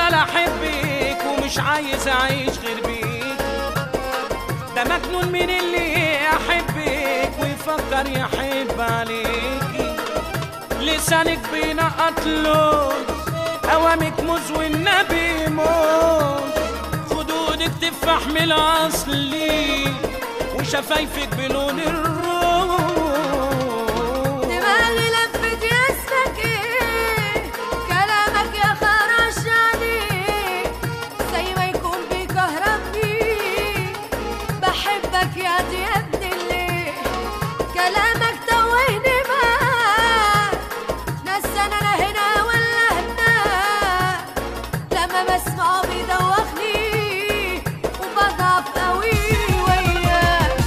ولا احبك ومش عايز اعيش غير بيك ده مجنون من اللي يحبك ويفكر يحب عليكي لسانك بينقط لون اوامك موز والنبي موز خدودك تفاح من الاصلي وشفايفك بلون الروز دماغي لفت يا اسمك ايه كلامك يا خرش عليك زي ما يكون بيكهربني بحبك يا دي يا ابن الليل كلامك توهني معاك نسان انا هنا ولا هناك لما بسمعه بيدوخني وبضعف قوي وياك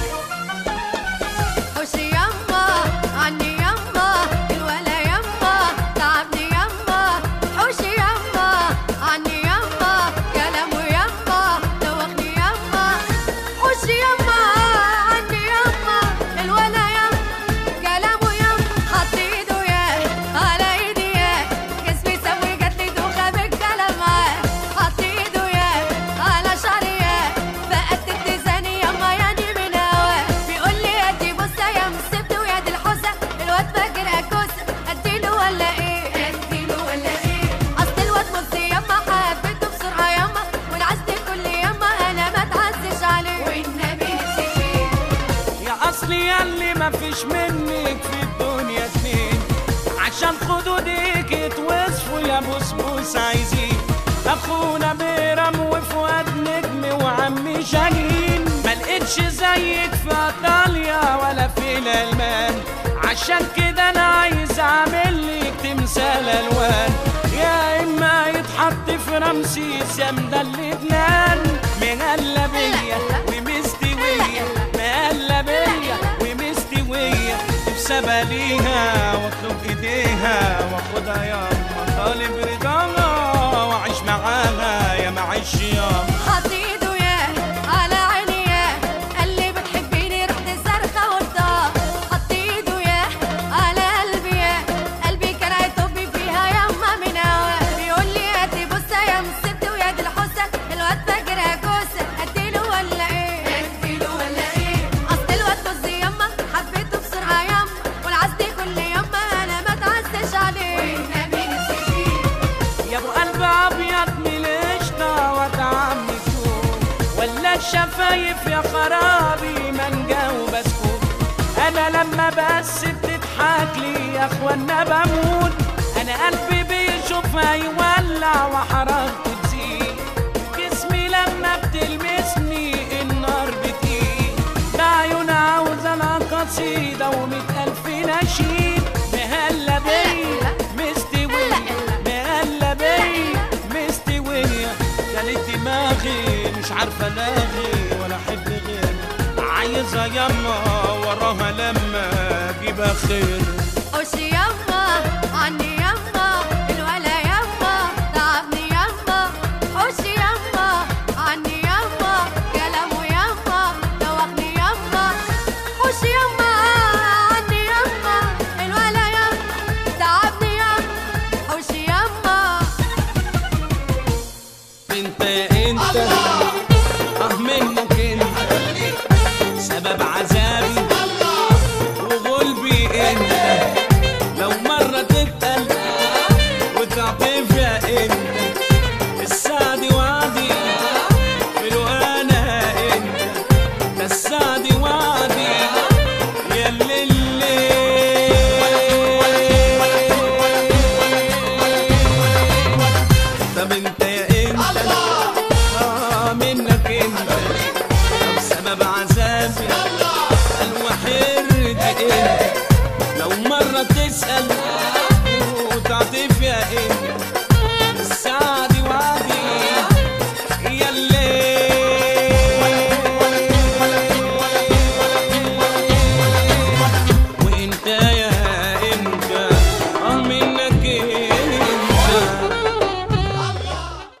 حوشي يما عني يما الولا يما تعبني يما حوشي يما عني يما كلامه يما دوخني يما حوشي يما عني يما الولا يما كلامه يما حط ايده ياه على ايدي ياه جسمي سوي جاتلي دوخه بالكلام معاه حط ايده ياه على شعري ياه بقت اتزاني يما يعني من هواه بيقول لي يا دي بصه يا مسبت ويا دي الحوسه الواد فاكر اكوسه اديله ولا ايه اديله ولا ايه اصل الواد مبسي يما حبيته بسرعه يما والعزت كل يما انا ما اتعزش عليه والنبي نفسي فيه يا اصلي ياللي مفيش منك في الدنيا اتنين عشان خدودك اتوصفوا يا بسبوس عايزين اخونا بيرم وفؤاد نجم وعمي شاهين ما لقيتش زيك في ايطاليا ولا في الالمان عشان كده انا عايز اعمل لك تمثال الوان يا اما يتحط في رمسيس يا مدلل لبنان مغلبيه ومستويه مقلبيه ومستويه نفسي ليها واطلب ايديها واخدها ياما طالب رضاها واعيش معاها يا معيش ياما حط ايده ياه على عيني ياه قال لي بتحبيني رحت صرخه وطاه حط ايده ياه على قلبي ياه قلبي كان هيطب فيها يما من هواه بيقول لي يا دي بصه يا مسبت ويا دي الحوسه الواد فاكرها كوسه اديله ولا ايه اديله ولا ايه اصل الواد بص يما حبيته بسرعه يما والعزت كل يما انا ما اتعزش عليه والنبي نفسي فيه يا ابو قلب ابيض من القشطه وطعم الثوم ولا الشفايف يا خرابي مانجا وبسكوت انا لما بس بتضحك لي يا اخوانا بموت انا قلبي بيشوفها يولع وحرارته تزيد جسمي لما بتلمسني النار بتقيل بعيون عاوزه لها قصيده ومئة الف نشيد مهلا بيا مستويه مهلا بيا مستويه كانت دماغي مش عارفه لاغي ولا احب غير عايزه يما وراها لما اجيب خير وشي